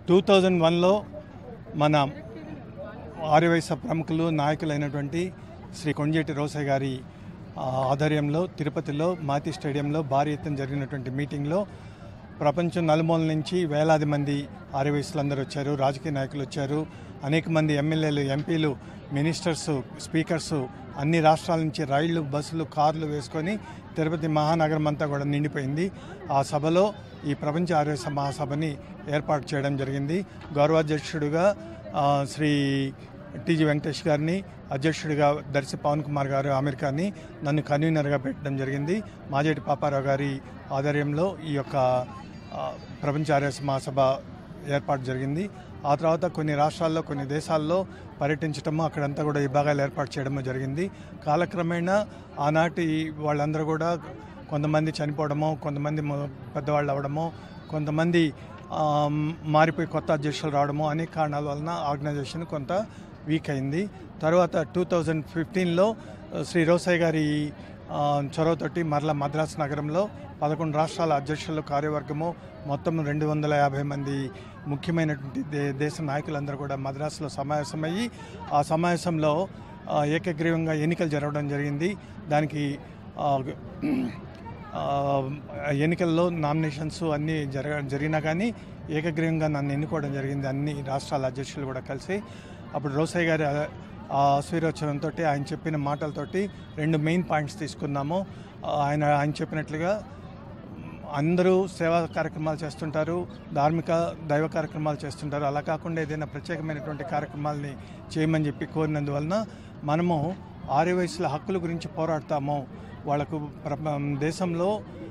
Two thousand వన్లో మన ఆర్యవైశ్య ప్రముఖులు నాయకులైనటువంటి శ్రీ కొంజేటి రోసయ్య గారి ఆ, ఆధ్వర్యంలో తిరుపతిలో మాతి స్టేడియంలో భారీ ఎత్తున జరిగినటువంటి మీటింగ్లో ప్రపంచం నలుమూల నుంచి వేలాది మంది ఆర్యవైశ్యులందరూ వచ్చారు రాజకీయ నాయకులు వచ్చారు అనేక మంది ఎమ్మెల్యేలు ఎంపీలు మినిస్టర్స్ స్పీకర్స్ అన్ని రాష్ట్రాల నుంచి రైళ్లు బస్సులు కార్లు వేసుకొని తిరుపతి మహానగరం అంతా కూడా నిండిపోయింది ఆ సభలో ఈ ప్రపంచ ఆర్యవైశ్య మహాసభని ఏర్పాటు చేయడం జరిగింది గౌరవాధ్యక్షుడిగా ఆ, శ్రీ టీజీ వెంకటేష్ గారిని అధ్యక్షుడిగా దర్శి పవన్ కుమార్ గారు ఆమీర్ ఖాన్ని నన్ను కన్వీనర్గా పెట్టడం జరిగింది మాజేటి పాపారావు గారి ఆధ్వర్యంలో ఈ యొక్క ఆ, ప్రపంచ ఆర్యస్ మహాసభ ఏర్పాటు జరిగింది ఆ తర్వాత కొన్ని రాష్ట్రాల్లో కొన్ని దేశాల్లో పర్యటించడము అక్కడంతా కూడా విభాగాలు ఏర్పాటు చేయడము జరిగింది కాలక్రమేణా ఆనాటి వాళ్ళందరూ కూడా కొంతమంది చనిపోవడము కొంతమంది మొ- పెద్దవాళ్ళు అవ్వడము కొంతమంది ఆ, మారిపోయి కొత్త అధ్యక్షులు రావడము అనేక కారణాల వలన ఆర్గనైజేషన్ కొంత వీక్ అయింది తర్వాత టూ థౌజండ్ ఫిఫ్టీన్లో శ్రీ రోసయ్య గారి ఆ, చొరవతోటి మరలా మద్రాసు నగరంలో పదకొండు రాష్ట్రాల అధ్యక్షులు కార్యవర్గము మొత్తం రెండు వందల యాభై మంది ముఖ్యమైనటువంటి దే దేశ నాయకులందరూ కూడా మద్రాసులో సమావేశమయ్యి ఆ సమావేశంలో ఆ, ఏకగ్రీవంగా ఎన్నికలు జరగడం జరిగింది దానికి ఆ, ఆ, ఎన్నికల్లో నామినేషన్స్ అన్నీ జరగ జరిగినా కానీ ఏకగ్రీవంగా నన్ను ఎన్నుకోవడం జరిగింది అన్ని రాష్ట్రాల అధ్యక్షులు కూడా కలిసి అప్పుడు రోసయ్య గారి ఆ- ఆ ఆశీర్వచనంతో ఆయన చెప్పిన మాటలతోటి రెండు మెయిన్ పాయింట్స్ తీసుకున్నాము ఆ, ఆయన ఆయన చెప్పినట్లుగా అందరూ సేవా కార్యక్రమాలు చేస్తుంటారు ధార్మిక దైవ కార్యక్రమాలు చేస్తుంటారు అలా కాకుండా ఏదైనా ప్రత్యేకమైనటువంటి కార్యక్రమాలని చేయమని చెప్పి కోరినందువలన మనము ఆర్య వయసుల హక్కుల గురించి పోరాడతాము వాళ్ళకు ప్ర- దేశంలో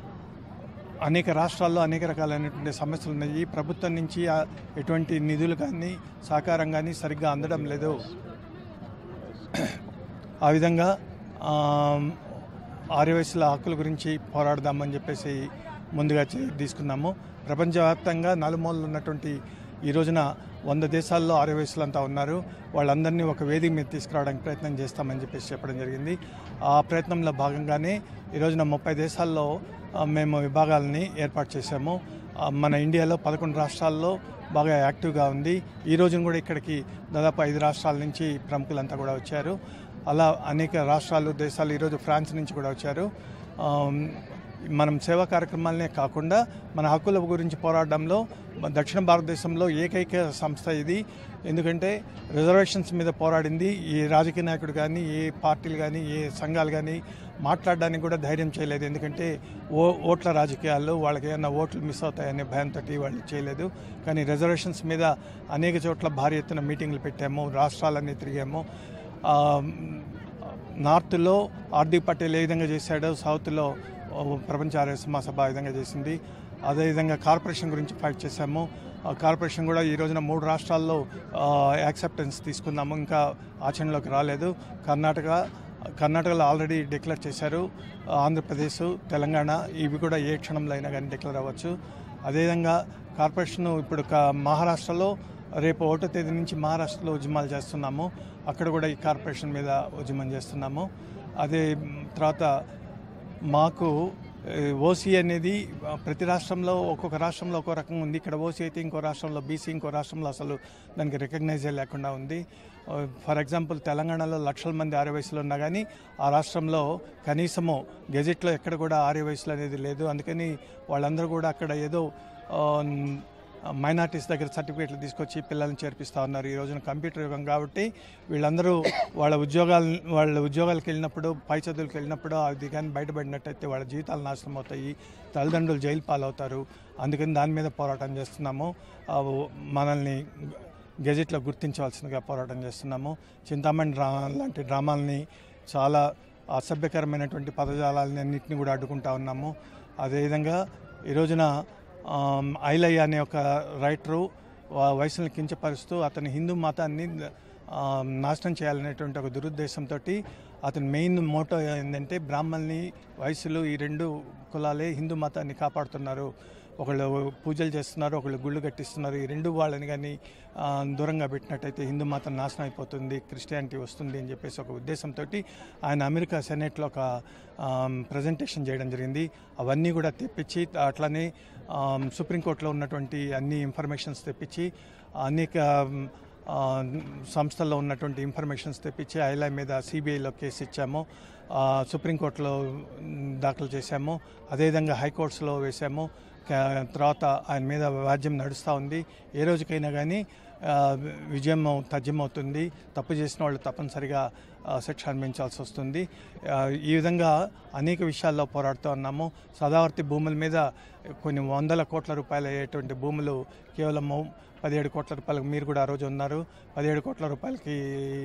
అనేక రాష్ట్రాల్లో అనేక రకాలైనటువంటి సమస్యలు ఉన్నాయి ప్రభుత్వం నుంచి ఆ ఎటువంటి నిధులు కానీ సహకారం కానీ సరిగ్గా అందడం లేదు ఆ విధంగా ఆ, ఆర్యవయసుల హక్కుల గురించి పోరాడదామని చెప్పేసి ముందుగా చే- తీసుకున్నాము ప్రపంచవ్యాప్తంగా నలుమూలలు ఉన్నటువంటి ఈ రోజున వంద దేశాల్లో ఆర్యవయసులంతా ఉన్నారు వాళ్ళందరినీ ఒక వేదిక మీద తీసుకురావడానికి ప్రయత్నం చేస్తామని చెప్పేసి చెప్పడం జరిగింది ఆ ప్రయత్నంలో భాగంగానే ఈ రోజున ముప్పై దేశాల్లో ఆ, మేము విభాగాలని ఏర్పాటు చేశాము ఆ, మన ఇండియాలో పదకొండు రాష్ట్రాల్లో బాగా యాక్టివ్గా ఉంది ఈ రోజున కూడా ఇక్కడికి దాదాపు ఐదు రాష్ట్రాల నుంచి ప్రముఖులంతా కూడా వచ్చారు అలా అనేక రాష్ట్రాలు దేశాలు ఈరోజు ఫ్రాన్స్ నుంచి కూడా వచ్చారు ఆమ్, మనం సేవా కార్యక్రమాలనే కాకుండా మన హక్కుల గురించి పోరాడడంలో మన దక్షిణ భారతదేశంలో ఏకైక సంస్థ ఇది ఎందుకంటే రిజర్వేషన్స్ మీద పోరాడింది ఏ రాజకీయ నాయకుడు కానీ ఏ పార్టీలు కానీ ఏ సంఘాలు కానీ మాట్లాడడానికి కూడా ధైర్యం చేయలేదు ఎందుకంటే ఓ ఓట్ల రాజకీయాల్లో వాళ్ళకి ఏమైనా ఓట్లు మిస్ అవుతాయనే భయంతో వాళ్ళు చేయలేదు కానీ రిజర్వేషన్స్ మీద అనేక చోట్ల భారీ ఎత్తున మీటింగ్లు పెట్టాము రాష్ట్రాలన్నీ తిరిగాము ఆ, నార్త్లో హార్దిక్ పటేల్ ఏ విధంగా చేశాడో సౌత్లో ఓ, ప్రపంచ ఆర్య మహాసభ ఆ విధంగా చేసింది అదేవిధంగా కార్పొరేషన్ గురించి ఫైట్ చేశాము ఆ కార్పొరేషన్ కూడా ఈ రోజున మూడు రాష్ట్రాల్లో యాక్సెప్టెన్స్ తీసుకున్నాము ఇంకా ఆచరణలోకి రాలేదు కర్ణాటక కర్ణాటకలో ఆల్రెడీ డిక్లేర్ చేశారు ఆంధ్రప్రదేశ్ తెలంగాణ ఇవి కూడా ఏ క్షణంలో అయినా కానీ డిక్లేర్ అవ్వచ్చు అదేవిధంగా కార్పొరేషన్ ఇప్పుడు క- మహారాష్ట్రలో రేపు ఒకటో తేదీ నుంచి మహారాష్ట్రలో ఉద్యమాలు చేస్తున్నాము అక్కడ కూడా ఈ కార్పొరేషన్ మీద ఉద్యమం చేస్తున్నాము అదే మ్, తర్వాత మాకు ఓసీ అనేది ఆ, ప్రతి రాష్ట్రంలో ఒక్కొక్క రాష్ట్రంలో ఒక్కో రకంగా ఉంది ఇక్కడ ఓసీ అయితే ఇంకో రాష్ట్రంలో బీసీ ఇంకో రాష్ట్రంలో అసలు దానికి రికగ్నైజ్ లేకుండా ఉంది ఫర్ ఎగ్జాంపుల్ తెలంగాణలో లక్షల మంది ఆర్య వయసులు ఉన్నా కానీ ఆ రాష్ట్రంలో కనీసము గెజెట్లో ఎక్కడ కూడా ఆర్య వయసులు అనేది లేదు అందుకని వాళ్ళందరూ కూడా అక్కడ ఏదో మైనార్టీస్ దగ్గర సర్టిఫికేట్లు తీసుకొచ్చి పిల్లల్ని చేర్పిస్తూ ఉన్నారు ఈ రోజున కంప్యూటర్ యుగం కాబట్టి వీళ్ళందరూ వాళ్ళ ఉద్యోగాలు వాళ్ళ ఉద్యోగాలకు వెళ్ళినప్పుడు పై చదువులకు వెళ్ళినప్పుడు అది కానీ బయటపడినట్టయితే వాళ్ళ జీవితాలు నాశనం అవుతాయి తల్లిదండ్రులు జైలు పాలవుతారు అందుకని దాని మీద పోరాటం చేస్తున్నాము ఆ, మనల్ని గెజెట్లో గుర్తించవలసిందిగా పోరాటం చేస్తున్నాము చింతామణి డ్రా లాంటి డ్రామాలని చాలా అసభ్యకరమైనటువంటి పదజాలాలని అన్నింటినీ కూడా అడ్డుకుంటా ఉన్నాము అదేవిధంగా ఈ రోజున ఆమ్, ఐలయ్య అనే ఒక రైటరు వా- వయసును కించపరుస్తూ అతని హిందూ మతాన్ని ఆమ్, నాశనం చేయాలనేటువంటి ఒక దురుద్దేశంతో అతని మెయిన్ మోటో ఏంటంటే బ్రాహ్మణ్ని వయసులు ఈ రెండు కులాలే హిందూ మతాన్ని కాపాడుతున్నారు ఒకళ్ళు పూజలు చేస్తున్నారు ఒకళ్ళు గుళ్ళు కట్టిస్తున్నారు ఈ రెండు వాళ్ళని కానీ ఆ, దూరంగా పెట్టినట్టయితే హిందూ మతం నాశనం అయిపోతుంది క్రిస్టియానిటీ వస్తుంది అని చెప్పేసి ఒక ఉద్దేశంతో ఆయన అమెరికా సెనెట్లో ఒక ప్రజెంటేషన్ చేయడం జరిగింది అవన్నీ కూడా తెప్పించి అట్లనే ఆ, సుప్రీంకోర్టులో ఉన్నటువంటి అన్ని ఇన్ఫర్మేషన్స్ తెప్పించి అనేక ఆ, సంస్థల్లో ఉన్నటువంటి ఇన్ఫర్మేషన్స్ తెప్పించి ఐలా మీద సిబిఐలో కేసు ఇచ్చాము ఆ, సుప్రీంకోర్టులో మ్, దాఖలు చేశాము అదేవిధంగా హైకోర్ట్స్లో వేశాము కా- తర్వాత ఆయన మీద వాద్యం నడుస్తూ ఉంది ఏ రోజుకైనా కానీ ఆ, విజయం తథ్యం అవుతుంది తప్పు చేసిన వాళ్ళు తప్పనిసరిగా ఆ, శిక్ష అనుభవించాల్సి వస్తుంది ఆ, ఈ విధంగా అనేక విషయాల్లో పోరాడుతూ ఉన్నాము సదావర్తి భూముల మీద కొన్ని వందల కోట్ల రూపాయలు అయ్యేటువంటి భూములు కేవలము పదిహేడు కోట్ల రూపాయలకు మీరు కూడా ఆ రోజు ఉన్నారు పదిహేడు కోట్ల రూపాయలకి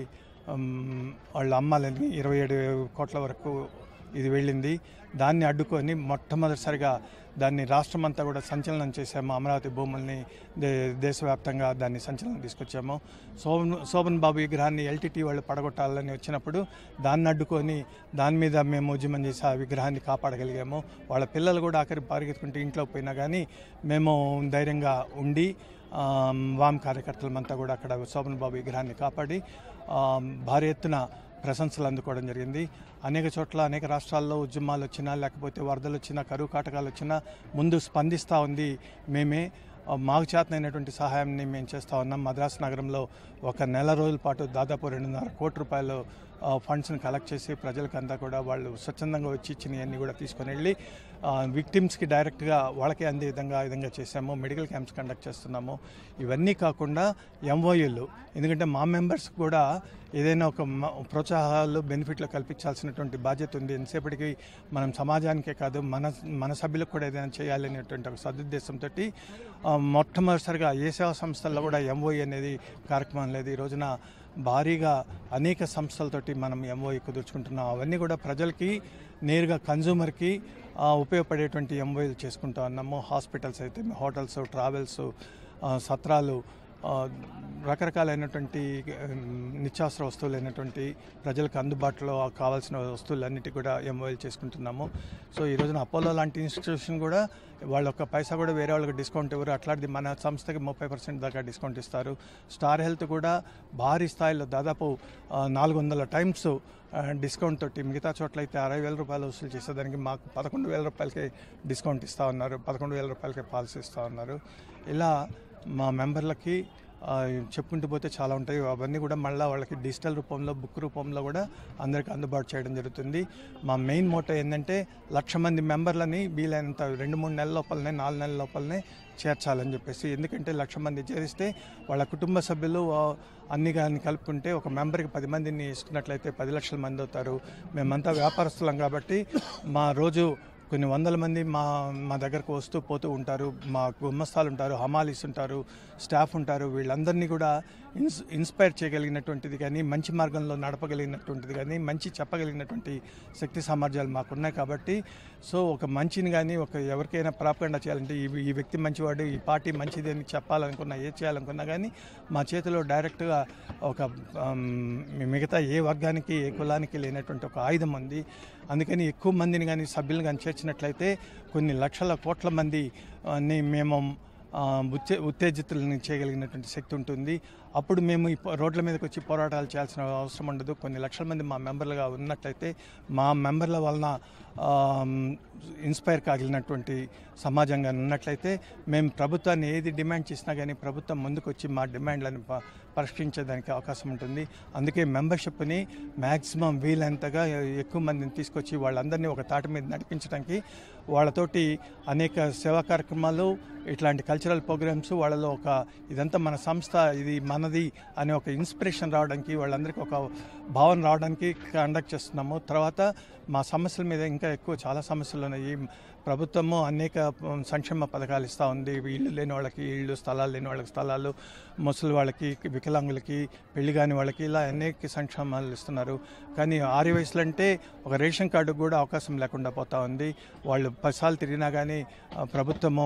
ఉమ్, వాళ్ళు అమ్మాలని ఇరవై ఏడు కోట్ల వరకు ఇది వెళ్ళింది దాన్ని అడ్డుకొని మొట్టమొదటిసారిగా దాన్ని రాష్ట్రమంతా కూడా సంచలనం చేశాము అమరావతి భూముల్ని దే దేశవ్యాప్తంగా దాన్ని సంచలనం తీసుకొచ్చాము శోభన్ శోభన్ బాబు విగ్రహాన్ని ఎల్టీటీ వాళ్ళు పడగొట్టాలని వచ్చినప్పుడు దాన్ని అడ్డుకొని దాని మీద మేము ఉద్యమం చేసి ఆ విగ్రహాన్ని కాపాడగలిగాము వాళ్ళ పిల్లలు కూడా ఆఖరి పరిగెత్తుకుంటూ ఇంట్లో పోయినా కానీ మేము ధైర్యంగా ఉండి ఆ, వామ్ కార్యకర్తలమంతా కూడా అక్కడ శోభన్ బాబు విగ్రహాన్ని కాపాడి ఆ, భారీ ఎత్తున ప్రశంసలు అందుకోవడం జరిగింది అనేక చోట్ల అనేక రాష్ట్రాల్లో ఉద్యమాలు వచ్చినా లేకపోతే వరదలు వచ్చినా కరువు కాటకాలు వచ్చినా ముందు స్పందిస్తూ ఉంది మేమే ఆ, మాకు చేతనైనటువంటి సహాయాన్ని మేము చేస్తూ ఉన్నాం మద్రాసు నగరంలో ఒక నెల రోజుల పాటు దాదాపు రెండున్నర కోటి రూపాయలు ఆ, ఫండ్స్ని కలెక్ట్ చేసి ప్రజలకు అంతా కూడా వాళ్ళు స్వచ్ఛందంగా వచ్చి ఇచ్చినవన్నీ కూడా తీసుకొని వెళ్ళి ఆ, విక్టిమ్స్కి డైరెక్ట్గా వాళ్ళకే అందే విధంగా ఆ విధంగా చేసాము మెడికల్ క్యాంప్స్ కండక్ట్ చేస్తున్నాము ఇవన్నీ కాకుండా ఎంఓయూలు ఎందుకంటే మా మెంబర్స్ కూడా ఏదైనా ఒక మ- ప్రోత్సాహాలు బెనిఫిట్లు కల్పించాల్సినటువంటి బాధ్యత ఉంది ఎంతసేపటికి మనం సమాజానికే కాదు మన మన సభ్యులకు కూడా ఏదైనా చేయాలనేటువంటి ఒక సదుద్దేశంతో మొట్టమొదటిసారిగా ఏ సేవా సంస్థల్లో కూడా ఎంఓఈ అనేది కార్యక్రమం లేదు ఈ రోజున భారీగా అనేక సంస్థలతోటి మనం ఎంఓఈ కుదుర్చుకుంటున్నాం అవన్నీ కూడా ప్రజలకి నేరుగా కన్జ్యూమర్కి ఆ, ఉపయోగపడేటువంటి ఎంఓఈలు చేసుకుంటా ఉన్నాము హాస్పిటల్స్ అయితే హోటల్స్ ట్రావెల్స్ ఆ, సత్రాలు ఆ, రకరకాలైనటువంటి ఉమ్, నిత్యావసర వస్తువులు అయినటువంటి ప్రజలకు అందుబాటులో కావాల్సిన వస్తువులన్నిటి కూడా ఎంఓఎల్ చేసుకుంటున్నాము సో ఈ రోజున అపోలో లాంటి ఇన్స్టిట్యూషన్ కూడా వాళ్ళ ఒక పైసా కూడా వేరే వాళ్ళకి డిస్కౌంట్ ఇవ్వరు అట్లాంటిది మన సంస్థకి ముప్పై పర్సెంట్ దాకా డిస్కౌంట్ ఇస్తారు స్టార్ హెల్త్ కూడా భారీ స్థాయిలో దాదాపు నాలుగు వందల టైమ్స్ డిస్కౌంట్ తోటి మిగతా చోట్ల అయితే అరవై వేల రూపాయలు వసూలు చేసేదానికి మాకు పదకొండు వేల రూపాయలకి డిస్కౌంట్ ఇస్తూ ఉన్నారు పదకొండు వేల రూపాయలకి పాలసీ ఇస్తూ ఉన్నారు ఇలా మా మెంబర్లకి ఆ, చెప్పుకుంటూ పోతే చాలా ఉంటాయి అవన్నీ కూడా మళ్ళీ వాళ్ళకి డిజిటల్ రూపంలో బుక్ రూపంలో కూడా అందరికీ అందుబాటు చేయడం జరుగుతుంది మా మెయిన్ మోటో ఏంటంటే లక్ష మంది మెంబర్లని వీలైనంత రెండు మూడు నెలల లోపలనే నాలుగు నెలల లోపలనే చేర్చాలని చెప్పేసి ఎందుకంటే లక్ష మంది చేరిస్తే వాళ్ళ కుటుంబ సభ్యులు ఆ, అన్ని కానీ కలుపుకుంటే ఒక మెంబర్కి పది మందిని ఇస్తున్నట్లయితే పది లక్షల మంది అవుతారు మేమంతా వ్యాపారస్తులం కాబట్టి మా రోజు కొన్ని వందల మంది మా మా దగ్గరకు వస్తూ పోతూ ఉంటారు మా గుమ్మస్తాలు ఉంటారు హమాలీస్ ఉంటారు స్టాఫ్ ఉంటారు వీళ్ళందరినీ కూడా ఇన్స్ ఇన్స్పైర్ చేయగలిగినటువంటిది కానీ మంచి మార్గంలో నడపగలిగినటువంటిది కానీ మంచి చెప్పగలిగినటువంటి శక్తి సామర్థ్యాలు మాకున్నాయి కాబట్టి సో ఒక మంచిని కానీ ఒక ఎవరికైనా ప్రాపకుండా చేయాలంటే ఈ ఈ వ్యక్తి మంచివాడు ఈ పార్టీ మంచిది అని చెప్పాలనుకున్నా ఏ చేయాలనుకున్నా కానీ మా చేతిలో డైరెక్ట్గా ఒక ఆమ్, మిగతా ఏ వర్గానికి ఏ కులానికి లేనటువంటి ఒక ఆయుధం ఉంది అందుకని ఎక్కువ మందిని కానీ సభ్యులు కానీ చేర్చినట్లయితే కొన్ని లక్షల కోట్ల మంది ఆ, ని మేము ఆ, ఉత్తే ఉత్తేజితులను చేయగలిగినటువంటి శక్తి ఉంటుంది అప్పుడు మేము ఈ పో- రోడ్ల మీదకి వచ్చి పోరాటాలు చేయాల్సిన అవసరం ఉండదు కొన్ని లక్షల మంది మా మెంబర్లుగా ఉన్నట్లయితే మా మెంబర్ల వలన ఆ, ఇన్స్పైర్ కాగలిగినటువంటి సమాజంగా ఉన్నట్లయితే మేము ప్రభుత్వాన్ని ఏది డిమాండ్ చేసినా కానీ ప్రభుత్వం ముందుకు వచ్చి మా డిమాండ్లను ప- పరిష్కరించేదానికి అవకాశం ఉంటుంది అందుకే మెంబర్షిప్ని మ్యాక్సిమం వీలైనంతగా ఎక్కువ మందిని తీసుకొచ్చి వాళ్ళందరినీ ఒక తాటి మీద నడిపించడానికి వాళ్ళతోటి అనేక సేవా కార్యక్రమాలు ఇట్లాంటి కల్చరల్ ప్రోగ్రామ్స్ వాళ్ళలో ఒక ఇదంతా మన సంస్థ ఇది మనది అనే ఒక ఇన్స్పిరేషన్ రావడానికి వాళ్ళందరికీ ఒక భావన రావడానికి కండక్ట్ చేస్తున్నాము తర్వాత మా సమస్యల మీద ఇంకా ఎక్కువ చాలా సమస్యలు ఉన్నాయి ప్రభుత్వము అనేక ఉమ్, సంక్షేమ పథకాలు ఇస్తూ ఉంది ఇల్లు లేని వాళ్ళకి ఇళ్ళు స్థలాలు లేని వాళ్ళకి స్థలాలు ముసలి వాళ్ళకి వికలాంగులకి పెళ్లి కాని వాళ్ళకి ఇలా అనేక సంక్షేమాలు ఇస్తున్నారు కానీ ఆర్య వయసులు అంటే ఒక రేషన్ కార్డుకు కూడా అవకాశం లేకుండా పోతా ఉంది వాళ్ళు పసాలు తిరిగినా కానీ ఆ, ప్రభుత్వము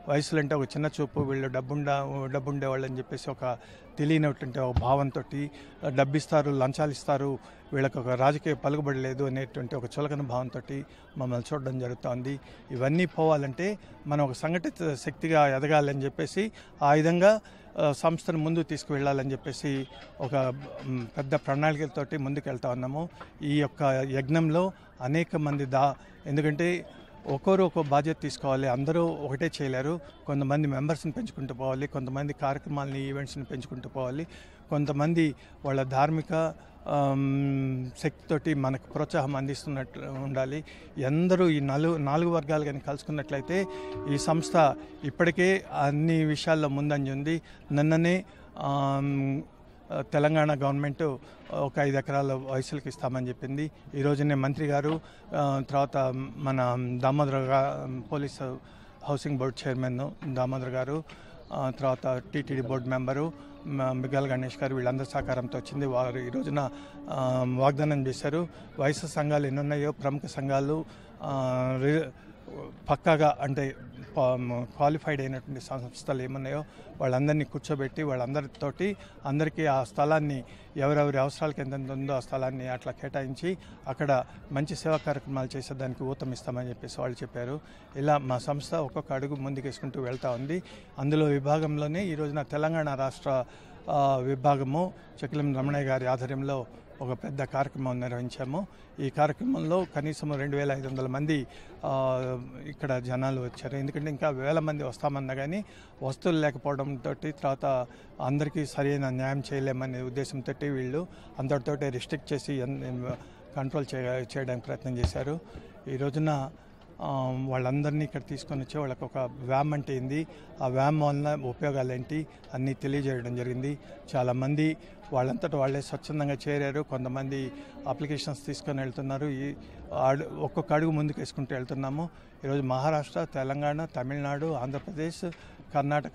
వయసులు అంటే ఒక చిన్న చూపు వీళ్ళు డబ్బుండ డబ్బు ఉండేవాళ్ళు అని చెప్పేసి ఒక తెలియనటువంటి ఒక భావంతో డబ్బిస్తారు లంచాలు ఇస్తారు వీళ్ళకి ఒక రాజకీయ పలుకుబడి లేదు అనేటువంటి ఒక చులకన భావంతో మమ్మల్ని చూడడం జరుగుతోంది ఇవన్నీ పోవాలంటే మనం ఒక సంఘటిత శక్తిగా ఎదగాలని చెప్పేసి ఆ విధంగా ఆ, సంస్థను ముందుకు తీసుకువెళ్ళాలని చెప్పేసి ఒక మ్, పెద్ద ప్రణాళికలతోటి ముందుకు వెళ్తా ఉన్నాము ఈ యొక్క యజ్ఞంలో అనేక మంది దా ఎందుకంటే ఒక్కొరు ఒక్కో బాధ్యత తీసుకోవాలి అందరూ ఒకటే చేయలేరు కొంతమంది మెంబర్స్ని పెంచుకుంటూ పోవాలి కొంతమంది కార్యక్రమాలని ఈవెంట్స్ని పెంచుకుంటూ పోవాలి కొంతమంది వాళ్ళ ధార్మిక ఆమ్, శక్తితోటి మనకు ప్రోత్సాహం అందిస్తున్నట్టు ఉండాలి అందరూ ఈ నాలుగు నాలుగు వర్గాలు కానీ కలుసుకున్నట్లయితే ఈ సంస్థ ఇప్పటికే అన్ని విషయాల్లో ముందంజ ఉంది నిన్ననే ఆమ్, తెలంగాణ గవర్నమెంట్ ఒక ఐదు ఎకరాల వయసులకు ఇస్తామని చెప్పింది ఈ రోజునే మంత్రి గారు ఆ, తర్వాత మన దామోదర్ గా police housing board chairman Damodar గారు ఆ, తర్వాత టీటీడీ బోర్డు మెంబరు మ- మిగాల్ గణేష్ గారు వీళ్ళందరి సహకారంతో వచ్చింది వారు ఈ రోజున ఆ, వాగ్దానం చేశారు వయసు సంఘాలు ఎన్ని ఉన్నాయో ప్రముఖ సంఘాలు ఆ, రి- పక్కాగా అంటే క్వాలిఫైడ్ అయినటువంటి సంస్థలు ఏమున్నాయో వాళ్ళందరినీ కూర్చోబెట్టి వాళ్ళందరితోటి అందరికీ ఆ స్థలాన్ని ఎవరెవరి అవసరాలకు ఎంతెంత ఉందో ఆ స్థలాన్ని అట్లా కేటాయించి అక్కడ మంచి సేవా కార్యక్రమాలు చేసేదానికి ఊతమిస్తామని చెప్పేసి వాళ్ళు చెప్పారు ఇలా మా సంస్థ ఒక్కొక్క అడుగు ముందుకేసుకుంటూ వెళ్తా ఉంది అందులో విభాగంలోనే ఈ రోజున తెలంగాణ రాష్ట్ర ఆ, విభాగము చకిలం రమణయ్య గారి ఆధ్వర్యంలో ఒక పెద్ద కార్యక్రమం నిర్వహించాము ఈ కార్యక్రమంలో కనీసం రెండు వేల ఐదు వందల మంది ఆ, ఇక్కడ జనాలు వచ్చారు ఎందుకంటే ఇంకా వేల మంది వస్తామన్నా కానీ వస్తువులు లేకపోవడంతో తర్వాత అందరికీ సరైన న్యాయం చేయలేమనే ఉద్దేశంతో వీళ్ళు అందరితోటి రిస్ట్రిక్ట్ చేసి కంట్రోల్ చేయ చేయడానికి ప్రయత్నం చేశారు ఈ రోజున ఆ, వాళ్ళందరినీ ఇక్కడ తీసుకొని వచ్చి వాళ్ళకి ఒక వ్యామ్ అంటే ఏంది ఆ వ్యామ్ వలన ఉపయోగాలు ఏంటి అన్నీ తెలియజేయడం జరిగింది చాలామంది వాళ్ళంతటా వాళ్ళే స్వచ్ఛందంగా చేరారు కొంతమంది అప్లికేషన్స్ తీసుకొని వెళ్తున్నారు ఈ అడు ఒక్కొక్క అడుగు ముందుకు వేసుకుంటూ వెళ్తున్నాము ఈరోజు మహారాష్ట్ర తెలంగాణ తమిళనాడు ఆంధ్రప్రదేశ్ కర్ణాటక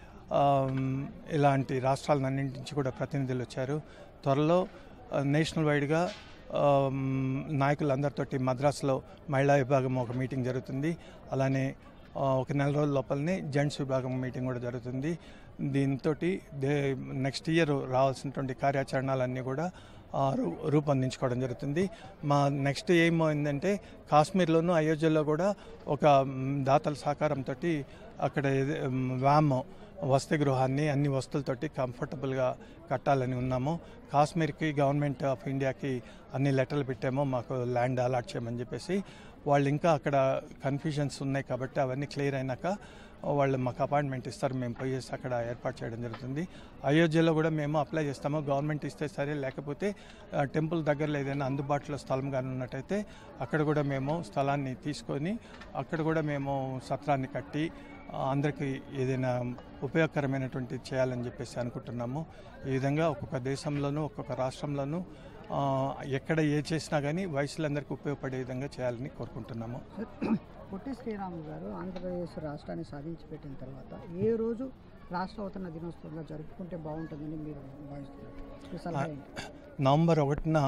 ఆమ్, ఇలాంటి రాష్ట్రాలన్నింటి నుంచి కూడా ప్రతినిధులు వచ్చారు త్వరలో ఆ, నేషనల్ వైడ్గా ఆమ్, నాయకులందరితోటి మద్రాసులో మహిళా విభాగం ఒక మీటింగ్ జరుగుతుంది అలానే ఆ, ఒక నెల రోజుల లోపలనే జెంట్స్ విభాగం మీటింగ్ కూడా జరుగుతుంది దీంతో దే నెక్స్ట్ ఇయర్ రావాల్సినటువంటి కార్యాచరణలన్నీ కూడా ఆ, రూ- రూపొందించుకోవడం జరుగుతుంది మా నెక్స్ట్ ఎయిమ్ ఏంటంటే కాశ్మీర్లోను అయోధ్యలో కూడా ఒక మ్, దాతల సహకారంతో అక్కడ ఏది- మ్, వ్యామ్ వసతి గృహాన్ని అన్ని వస్తువులతోటి కంఫర్టబుల్గా కట్టాలని ఉన్నాము కాశ్మీర్కి గవర్నమెంట్ ఆఫ్ ఇండియాకి అన్ని లెటర్లు పెట్టాము మాకు ల్యాండ్ అలాట్ చేయమని చెప్పేసి వాళ్ళు ఇంకా అక్కడ కన్ఫ్యూజన్స్ ఉన్నాయి కాబట్టి అవన్నీ క్లియర్ అయినాక వాళ్ళు మాకు అపాయింట్మెంట్ ఇస్తారు మేము పోయేసి అక్కడ ఏర్పాటు చేయడం జరుగుతుంది అయోధ్యలో కూడా మేము అప్లై చేస్తాము గవర్నమెంట్ ఇస్తే సరే లేకపోతే ఆ, టెంపుల్ దగ్గరలో ఏదైనా అందుబాటులో స్థలం కానీ ఉన్నట్టయితే అక్కడ కూడా మేము స్థలాన్ని తీసుకొని అక్కడ కూడా మేము సత్రాన్ని కట్టి ఆ, అందరికీ ఏదైనా ఉపయోగకరమైనటువంటి చేయాలని చెప్పేసి అనుకుంటున్నాము ఈ విధంగా ఒక్కొక్క దేశంలోనూ ఒక్కొక్క రాష్ట్రంలోనూ ఆ, ఎక్కడ ఏ చేసినా కానీ వయసులందరికీ ఉపయోగపడే విధంగా చేయాలని కోరుకుంటున్నాము పొట్టి శ్రీరాములు గారు ఆంధ్రప్రదేశ్ రాష్ట్రాన్ని సాధించి పెట్టిన తర్వాత ఏ రోజు రాష్ట్ర అవతరణ దినోత్సవంగా జరుపుకుంటే బాగుంటుందని మీరు భావిస్తున్నారు మీ సలహా ఏంటి నవంబర్ ఒకటిన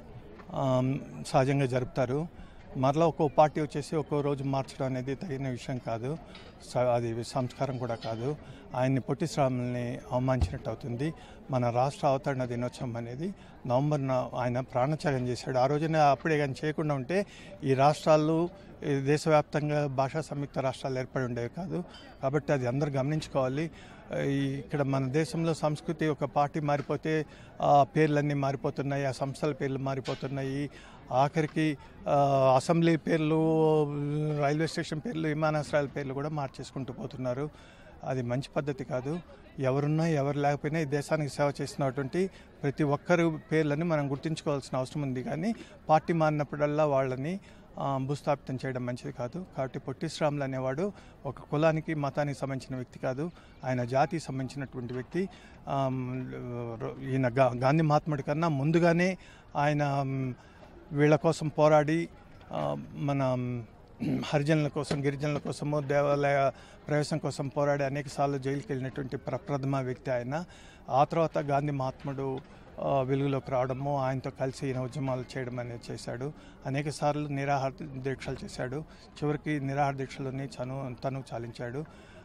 ఆమ్, సహజంగా జరుపుతారు మరలా ఒక్కో పార్టీ వచ్చేసి ఒక్కో రోజు మార్చడం అనేది తగిన విషయం కాదు స- అది సంస్కారం కూడా కాదు ఆయన్ని పొట్టి శ్రాముల్ని అవమానించినట్టు అవుతుంది మన రాష్ట్ర అవతరణ దినోత్సవం అనేది నవంబర్న ఆయన ప్రాణత్యాగం చేశాడు ఆ రోజున అప్పుడే కానీ చేయకుండా ఉంటే ఈ రాష్ట్రాలు ఈ దేశవ్యాప్తంగా భాషా సంయుక్త రాష్ట్రాలు ఏర్పడి ఉండేవి కాదు కాబట్టి అది అందరూ గమనించుకోవాలి ఈ ఇక్కడ మన దేశంలో సంస్కృతి ఒక పార్టీ మారిపోతే ఆ పేర్లన్నీ మారిపోతున్నాయి ఆ సంస్థల పేర్లు మారిపోతున్నాయి ఆఖరికి ఆ, అసెంబ్లీ పేర్లు రైల్వే స్టేషన్ పేర్లు విమానాశ్రయాల పేర్లు కూడా మార్చేసుకుంటూ పోతున్నారు అది మంచి పద్ధతి కాదు ఎవరున్నా ఎవరు లేకపోయినా ఈ దేశానికి సేవ చేసినటువంటి ప్రతి ఒక్కరు పేర్లని మనం గుర్తుంచుకోవాల్సిన అవసరం ఉంది కానీ పార్టీ మారినప్పుడల్లా వాళ్ళని ఆ, భూస్థాపితం చేయడం మంచిది కాదు కాబట్టి పొట్టి శ్రాములు అనేవాడు ఒక కులానికి మతానికి సంబంధించిన వ్యక్తి కాదు ఆయన జాతికి సంబంధించినటువంటి వ్యక్తి ఆమ్, ర- ఈయన గా గాంధీ మహాత్ముడి కన్నా ముందుగానే ఆయన మ్, వీళ్ళ కోసం పోరాడి ఆ, మన మ్, హరిజనుల కోసం గిరిజనుల కోసము దేవాలయ ప్రవేశం కోసం పోరాడి అనేక సార్లు జైలుకి వెళ్ళినటువంటి ప్రప్రథమ వ్యక్తి ఆయన ఆ తర్వాత గాంధీ మహాత్ముడు ఆ, వెలుగులోకి రావడము ఆయనతో కలిసి ఈయన ఉద్యమాలు చేయడం అనేది చేశాడు అనేక సార్లు నిరాహార దీక్షలు చేశాడు చివరికి నిరాహార దీక్షలని తను తను చాలించాడు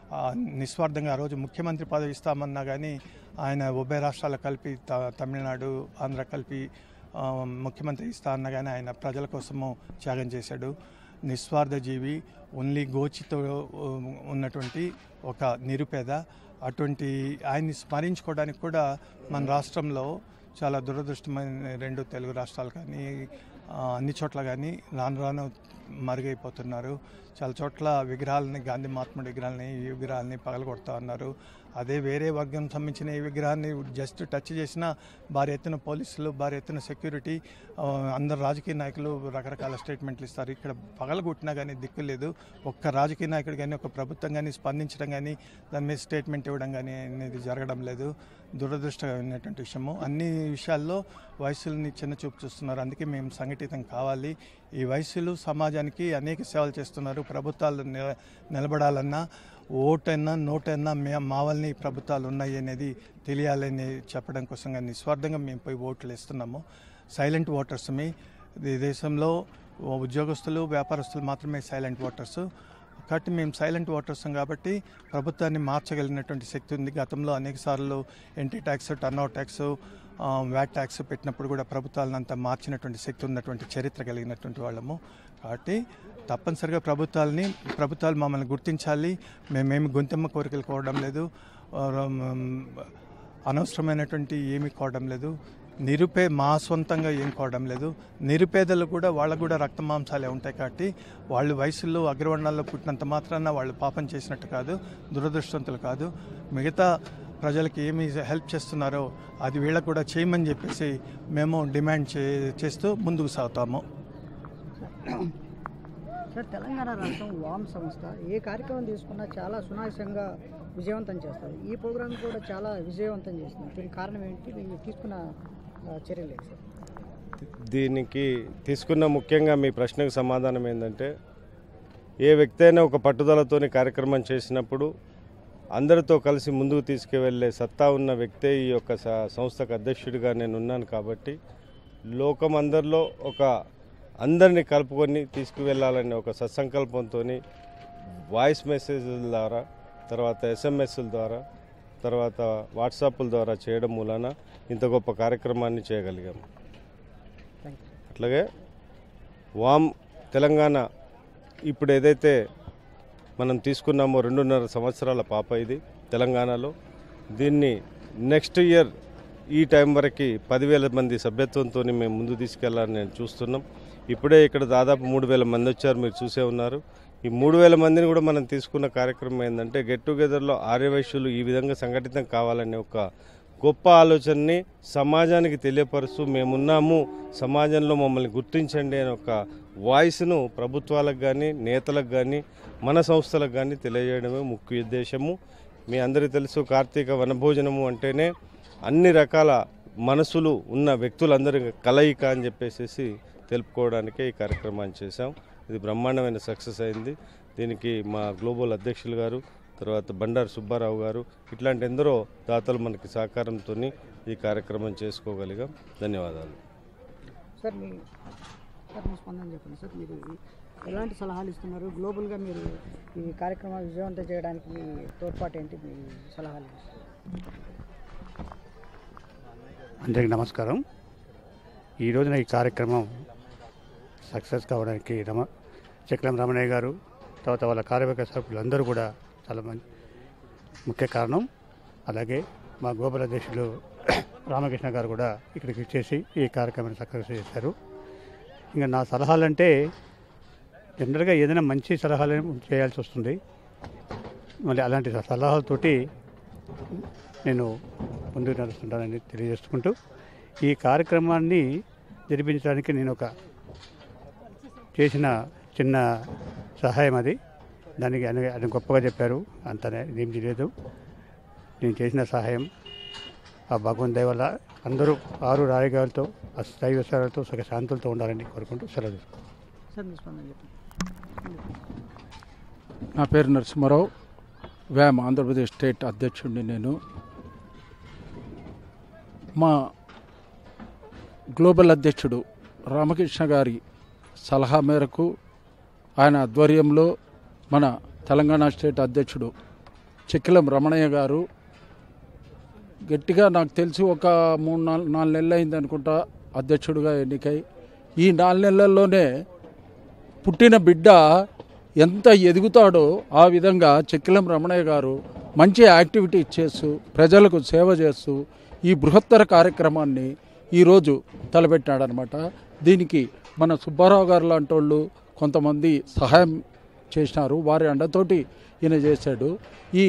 ఆ, నిస్వార్థంగా ఆ రోజు ముఖ్యమంత్రి పదవి ఇస్తామన్నా కానీ ఆయన ఉభయ రాష్ట్రాలు కలిపి త- తమిళనాడు ఆంధ్ర కలిపి ఆ, ముఖ్యమంత్రి ఇస్తా అన్నా కానీ ఆయన ప్రజల కోసము త్యాగం చేశాడు నిస్వార్థ జీవి ఓన్లీ గోచితో ఉ- ఉన్నటువంటి ఒక నిరుపేద అటువంటి ఆయన్ని స్మరించుకోవడానికి కూడా మన రాష్ట్రంలో చాలా దురదృష్టమైన రెండు తెలుగు రాష్ట్రాలు కానీ ఆ, అన్ని చోట్ల కానీ రాను రాను మరుగైపోతున్నారు చాలా చోట్ల విగ్రహాలని గాంధీ మహాత్ముడి విగ్రహాలని ఈ విగ్రహాలని పగలగొడతా ఉన్నారు అదే వేరే వర్గం సంబంధించిన ఈ విగ్రహాన్ని జస్ట్ టచ్ చేసిన భారీ ఎత్తున పోలీసులు భారీ ఎత్తున సెక్యూరిటీ ఆ, అందరు రాజకీయ నాయకులు రకరకాల స్టేట్మెంట్లు ఇస్తారు ఇక్కడ పగలగొట్టినా కానీ దిక్కు లేదు ఒక్క రాజకీయ నాయకుడు కానీ ఒక ప్రభుత్వం కానీ స్పందించడం కానీ దాని మీద స్టేట్మెంట్ ఇవ్వడం కానీ అనేది జరగడం లేదు దురదృష్టమైనటువంటి విషయము అన్ని విషయాల్లో వయసుల్ని చిన్న చూపు చూస్తున్నారు అందుకే మేము సంఘటితం కావాలి ఈ వయసులు సమాజానికి అనేక సేవలు చేస్తున్నారు ప్రభుత్వాలు నిల- నిలబడాలన్నా ఓటైనా నోటైనా మే మావల్ని ప్రభుత్వాలు ఉన్నాయి అనేది తెలియాలని చెప్పడం కోసంగా నిస్వార్థంగా మేము పోయి ఓట్లు వేస్తున్నాము సైలెంట్ ఓటర్స్ మీ ఈ దేశంలో ఉద్యోగస్తులు వ్యాపారస్తులు మాత్రమే సైలెంట్ ఓటర్స్ కాబట్టి మేము సైలెంట్ ఓటర్స్ కాబట్టి ప్రభుత్వాన్ని మార్చగలిగినటువంటి శక్తి ఉంది గతంలో అనేక సార్లు entry tax turnover tax VAT tax పెట్టినప్పుడు కూడా ప్రభుత్వాలను అంతా మార్చినటువంటి శక్తి ఉన్నటువంటి చరిత్ర కలిగినటువంటి వాళ్ళము కాబట్టి తప్పనిసరిగా ప్రభుత్వాలని ప్రభుత్వాలు మమ్మల్ని గుర్తించాలి మేమేమి గొంతెమ్మ కోరికలు కోవడం లేదు ఆ, అనవసరమైనటువంటి ఏమీ కోవడం లేదు నిరుపే మా సొంతంగా ఏం కోవడం లేదు నిరుపేదలు కూడా వాళ్ళకు కూడా రక్త మాంసాలే ఉంటాయి కాబట్టి వాళ్ళు వయసులో అగ్రవర్ణాల్లో పుట్టినంత మాత్రాన వాళ్ళు పాపం చేసినట్టు కాదు దురదృష్టవంతులు కాదు మిగతా ప్రజలకి ఏమి హెల్ప్ చేస్తున్నారో అది వీళ్ళకు కూడా చేయమని చెప్పేసి మేము డిమాండ్ చే చేస్తూ ముందుకు సాగుతాము సార్ తెలంగాణ రాష్ట్రం వామ్ సంస్థ ఏ కార్యక్రమం తీసుకున్నా చాలా సునాయాసంగా విజయవంతం చేస్తుంది ఈ ప్రోగ్రాం కూడా చాలా విజయవంతం చేస్తుంది దీనికి కారణం ఏంటి మీరు తీసుకున్న ఆ, చర్యలు ఏంటి సార్ దీనికి తీసుకున్న ముఖ్యంగా మీ ప్రశ్నకు సమాధానం ఏంటంటే ఏ వ్యక్తి అయినా ఒక పట్టుదలతోని కార్యక్రమం చేసినప్పుడు అందరితో కలిసి ముందుకు తీసుకువెళ్ళే సత్తా ఉన్న వ్యక్తే ఈ యొక్క స- సంస్థకు అధ్యక్షుడిగా నేను ఉన్నాను కాబట్టి లోకం అందరిలో ఒక అందరినీ కలుపుకొని తీసుకువెళ్ళాలనే ఒక సత్సంకల్పంతో వాయిస్ మెసేజ్ల ద్వారా తర్వాత ఎస్ఎంఎస్ల ద్వారా తర్వాత వాట్సాప్ల ద్వారా చేయడం మూలన ఇంత గొప్ప కార్యక్రమాన్ని చేయగలిగాము థ్యాంక్ యూ అట్లాగే వామ్ తెలంగాణ ఇప్పుడు ఏదైతే మనం తీసుకున్నామో రెండున్నర సంవత్సరాల పాప ఇది తెలంగాణలో దీన్ని నెక్స్ట్ ఇయర్ ఈ టైం వరకు పదివేల మంది సభ్యత్వంతో మేము ముందు తీసుకెళ్లాలని నేను చూస్తున్నాం ఇప్పుడే ఇక్కడ దాదాపు మూడు వేల మంది వచ్చారు మీరు చూసే ఉన్నారు ఈ మూడు వేల మందిని కూడా మనం తీసుకున్న కార్యక్రమం ఏంటంటే గెట్ టుగెదర్లో ఆర్యవైశ్యులు ఈ విధంగా సంఘటితం కావాలనే ఒక గొప్ప ఆలోచనని సమాజానికి తెలియపరుస్తూ మేమున్నాము సమాజంలో మమ్మల్ని గుర్తించండి అనే ఒక వాయిస్ను ప్రభుత్వాలకు కానీ నేతలకు కానీ మన సంస్థలకు కానీ తెలియజేయడమే ముఖ్య ఉద్దేశము మీ అందరికీ తెలుసు కార్తీక వనభోజనము అంటేనే అన్ని రకాల మనసులు ఉన్న వ్యక్తులందరి కలయిక అని చెప్పేసి తెలుపుకోవడానికే ఈ కార్యక్రమాన్ని చేశాం ఇది బ్రహ్మాండమైన సక్సెస్ అయింది దీనికి మా గ్లోబల్ అధ్యక్షులు గారు తర్వాత బండారు సుబ్బారావు గారు ఇట్లాంటి ఎందరో దాతలు మనకి సహకారంతో ఈ కార్యక్రమం చేసుకోగలిగాం ధన్యవాదాలు సార్ మీ సార్ మీ స్పందన చెప్పండి సార్ మీరు ఎలాంటి సలహాలు ఇస్తున్నారు గ్లోబల్గా మీరు ఈ కార్యక్రమాలు విజయవంతం చేయడానికి మీ తోడ్పాటు ఏంటి మీ సలహాలు అందరికీ నమస్కారం ఈ రోజున ఈ కార్యక్రమం సక్సెస్ కావడానికి రమ చక్రం రమణయ్య గారు తర్వాత వాళ్ళ కార్యవర్గ సభ్యులందరూ కూడా చాలా మంచి ముఖ్య కారణం అలాగే మా గోపాల అధ్యక్షులు రామకృష్ణ గారు కూడా ఇక్కడికి వచ్చేసి ఈ కార్యక్రమాన్ని సక్సెస్ చేశారు ఇంకా నా సలహాలంటే జనరల్గా ఏదైనా మంచి సలహాలు చేయాల్సి వస్తుంది మళ్ళీ అలాంటి సలహాలతోటి నేను ముందుకు నడుస్తుంటానని తెలియజేసుకుంటూ ఈ కార్యక్రమాన్ని జరిపించడానికి నేను ఒక చేసిన చిన్న సహాయం అది దానికి ఆయన ఆయన గొప్పగా చెప్పారు అంత ఏం తెలియదు నేను చేసిన సహాయం ఆ భగవంత్ దయ వల్ల అందరూ ఆరు రాయగాలతో దైవసాలతో సుఖ శాంతులతో ఉండాలని కోరుకుంటూ సెలవు తీసుకుంటాను. సార్ మీ స్పందన చెప్పండి నా పేరు నరసింహారావు వ్యామ్ ఆంధ్రప్రదేశ్ స్టేట్ అధ్యక్షుడిని నేను మా గ్లోబల్ అధ్యక్షుడు రామకృష్ణ గారి సలహా మేరకు ఆయన ఆధ్వర్యంలో మన తెలంగాణ స్టేట్ అధ్యక్షుడు చెక్కిలం రమణయ్య గారు గట్టిగా నాకు తెలిసి ఒక మూడు నాలుగు నాలుగు నెలలు అయింది అనుకుంటా అధ్యక్షుడిగా ఎన్నికై ఈ నాలుగు నెలల్లోనే పుట్టిన బిడ్డ ఎంత ఎదుగుతాడో ఆ విధంగా చెక్కిలం రమణయ్య గారు మంచి యాక్టివిటీ చేస్తూ ప్రజలకు సేవ చేస్తూ ఈ బృహత్తర కార్యక్రమాన్ని ఈరోజు తలపెట్టాడనమాట దీనికి మన సుబ్బారావు గారు లాంటి వాళ్ళు కొంతమంది సహాయం చేసినారు వారి అండతోటి ఈయన చేశాడు ఈ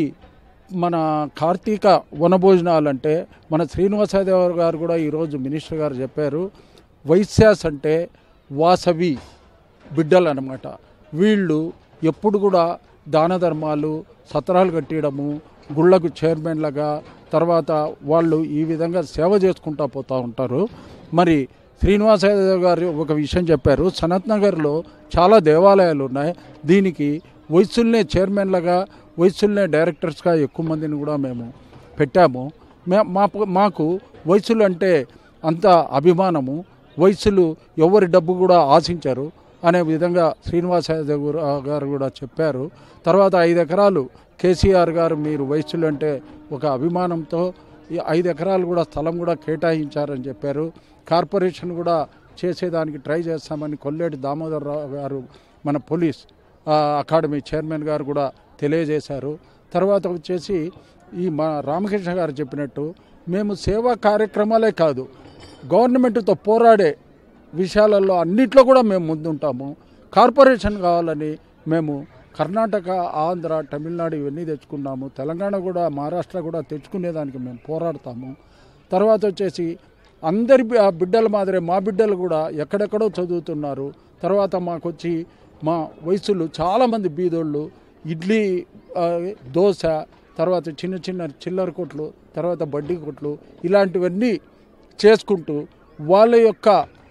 మన కార్తీక వనభోజనాలంటే మన శ్రీనివాసదేవ గారు కూడా ఈరోజు మినిస్టర్ గారు చెప్పారు వైశ్యాస్ అంటే వాసవి బిడ్డలు అనమాట వీళ్ళు ఎప్పుడు కూడా దాన ధర్మాలు సత్రాలు కట్టడము గుళ్ళకు చైర్మన్లుగా తర్వాత వాళ్ళు ఈ విధంగా సేవ చేసుకుంటా పోతూ ఉంటారు మరి శ్రీనివాసరావు గారు ఒక విషయం చెప్పారు సనత్ నగర్లో చాలా దేవాలయాలు ఉన్నాయి దీనికి వయసుల్నే చైర్మన్లుగా వయసుల్నే డైరెక్టర్స్గా ఎక్కువ మందిని కూడా మేము పెట్టాము మే మా మాకు వయసులు అంటే అంత అభిమానము వయసులు ఎవరి డబ్బు కూడా ఆశించారు అనే విధంగా శ్రీనివాస గారు కూడా చెప్పారు తర్వాత ఐదు ఎకరాలు కేసీఆర్ గారు మీరు వయసులు అంటే ఒక అభిమానంతో ఈ ఐదు ఎకరాలు కూడా స్థలం కూడా కేటాయించారని చెప్పారు కార్పొరేషన్ కూడా చేసేదానికి ట్రై చేస్తామని కొల్లేటి దామోదర్ రావు గారు మన పోలీస్ ఆ, అకాడమీ చైర్మన్ గారు కూడా తెలియజేశారు తర్వాత వచ్చేసి ఈ మా రామకృష్ణ గారు చెప్పినట్టు మేము సేవా కార్యక్రమాలే కాదు గవర్నమెంట్తో పోరాడే విషయాలలో అన్నిట్లో కూడా మేము ముందుంటాము కార్పొరేషన్ కావాలని మేము కర్ణాటక ఆంధ్ర తమిళనాడు ఇవన్నీ తెచ్చుకున్నాము తెలంగాణ కూడా మహారాష్ట్ర కూడా తెచ్చుకునేదానికి మేము పోరాడతాము తర్వాత వచ్చేసి అందరి బి- ఆ బిడ్డల మాదిరే మా బిడ్డలు కూడా ఎక్కడెక్కడో చదువుతున్నారు తర్వాత మాకు వచ్చి మా వయసులు చాలామంది బీదోళ్ళు ఇడ్లీ ఆ, దోశ తర్వాత చిన్న చిన్న చిల్లర కొట్లు తర్వాత బడ్డీ కొట్లు ఇలాంటివన్నీ చేసుకుంటూ వాళ్ళ యొక్క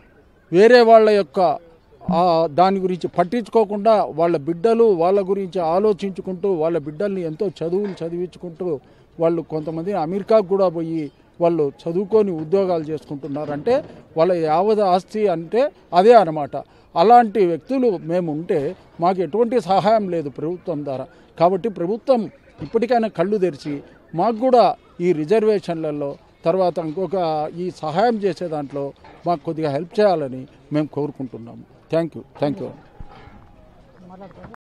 వేరే వాళ్ళ యొక్క ఆ, దాని గురించి పట్టించుకోకుండా వాళ్ళ బిడ్డలు వాళ్ళ గురించి ఆలోచించుకుంటూ వాళ్ళ బిడ్డల్ని ఎంతో చదువులు చదివించుకుంటూ వాళ్ళు కొంతమంది అమెరికాకు కూడా పోయి వాళ్ళు చదువుకొని ఉద్యోగాలు చేసుకుంటున్నారు అంటే వాళ్ళ యావద ఆస్తి అంటే అదే అన్నమాట అలాంటి వ్యక్తులు మేము ఉంటే మాకు ఎటువంటి సహాయం లేదు ప్రభుత్వం ద్వారా కాబట్టి ప్రభుత్వం ఇప్పటికైనా కళ్ళు తెరిచి మాకు కూడా ఈ రిజర్వేషన్లలో తర్వాత ఇంకొక ఈ సహాయం చేసే దాంట్లో మాకు కొద్దిగా హెల్ప్ చేయాలని మేము కోరుకుంటున్నాము థ్యాంక్ యూ థ్యాంక్ యూ